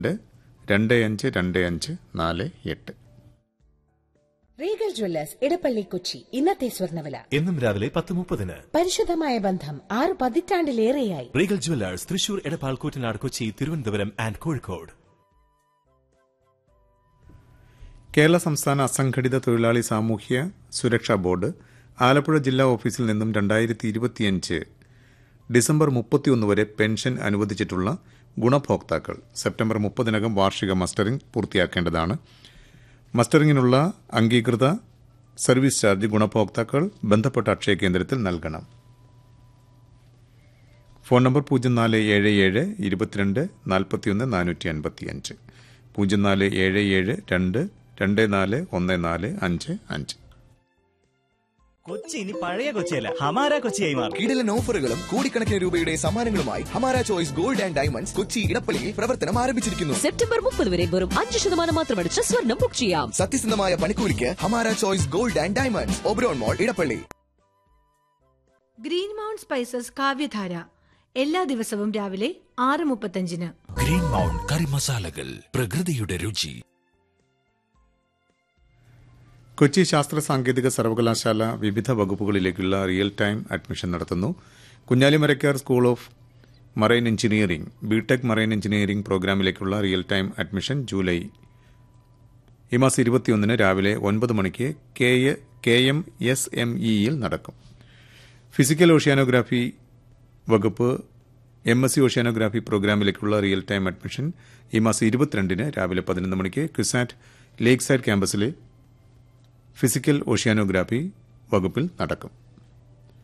രണ്ട് അഞ്ച് രണ്ട് അഞ്ച് നാല് എട്ട് റീഗൽ ജ്വല്ലേഴ്സ് ഇടപ്പള്ളി കൊച്ചി ഇന്നത്തെ സ്വർണ്ണവില എന്നും രാവിലെ പത്ത് മുപ്പതിന് പരിശുദ്ധമായ ബന്ധം ആറ് പതിറ്റാണ്ടിലേറെയായി Regal jewellers Thrissur Edappal Koottanad Kochi Thiruvananthapuram and Kozhikode Kerala സംസ്ഥാന അസംഘടിത തൊഴിലാളി സാമൂഹ്യ സുരക്ഷാ ബോർഡ് ആലപ്പുഴ ജില്ലാ ഓഫീസിൽ നിന്നും രണ്ടായിരത്തി ഇരുപത്തിയഞ്ച് ഡിസംബർ മുപ്പത്തിയൊന്ന് വരെ പെൻഷൻ അനുവദിച്ചിട്ടുള്ള ഗുണഭോക്താക്കൾ സെപ്റ്റംബർ മുപ്പതിനകം വാർഷിക മസ്റ്ററിംഗ് പൂർത്തിയാക്കേണ്ടതാണ് മസ്റ്ററിംഗിനുള്ള അംഗീകൃത സർവീസ് ചാർജ് ഗുണഭോക്താക്കൾ ബന്ധപ്പെട്ട അക്ഷയ കേന്ദ്രത്തിൽ നൽകണം ഫോൺ നമ്പർ പൂജ്യം നാല് ഏഴ് ഏഴ് ഇരുപത്തിരണ്ട് നാൽപ്പത്തിയൊന്ന് നാനൂറ്റി അൻപത്തിയഞ്ച് പൂജ്യം നാല് ഏഴ് ഏഴ് രണ്ട് രണ്ട് നാല് ഒന്ന് നാല് അഞ്ച് അഞ്ച് കൊച്ചി ഇനി പഴയ കൊച്ചിയല്ല ഹമാര കൊച്ചിയായി മാറും കിടിലൻ ഓഫറുകളും കോടിക്കണക്കിന് രൂപയുടെ സമ്മാനങ്ങളുമായി Hamara choice gold and diamonds Kochi ഇടപ്പള്ളിയിൽ പ്രവർത്തനം ആരംഭിച്ചിരിക്കുന്നു സെപ്റ്റംബർ മുപ്പത് വരെ വെറും അഞ്ച് ശതമാനം മാത്രമടിച്ച് സ്വർണം ബുക്ക് ചെയ്യാം സത്യസന്ധമായ പണിക്കൂലിക്ക് Hamara choice gold and diamonds Oberon mall Edappally green mount spices Kavyadhara എല്ലാ ദിവസവും രാവിലെ ആറ് മുപ്പത്തഞ്ചിന് ഗ്രീൻ മൗണ്ട് കറി മസാലകൾ പ്രകൃതിയുടെ രുചി കൊച്ചി ശാസ്ത്ര സാങ്കേതിക സർവകലാശാല വിവിധ വകുപ്പുകളിലേക്കുള്ള റിയൽ ടൈം അഡ്മിഷൻ നടത്തുന്നു Kunjalimarakkar school of marine engineering B Tech marine engineering പ്രോഗ്രാമിലേക്കുള്ള റിയൽ ടൈം അഡ്മിഷൻ ജൂലൈ ഈ മാസം ഇരുപത്തിയൊന്നിന് രാവിലെ ഒൻപത് മണിക്ക് K A- K M S M ഇയിൽ നടക്കും ഫിസിക്കൽ ഓഷ്യാനോഗ്രാഫി വകുപ്പ് എം എസ് സി ഓഷ്യാനോഗ്രാഫി പ്രോഗ്രാമിലേക്കുള്ള റിയൽ ടൈം അഡ്മിഷൻ ഈ മാസം ഇരുപത്തിരണ്ടിന് രാവിലെ പതിനൊന്ന് മണിക്ക് ക്യുസാറ്റ് ലേക്ക് സൈഡ് ക്യാമ്പസിലെ ഫിസിക്കൽ ഓഷ്യാനോഗ്രാഫി വകുപ്പിൽ നടക്കും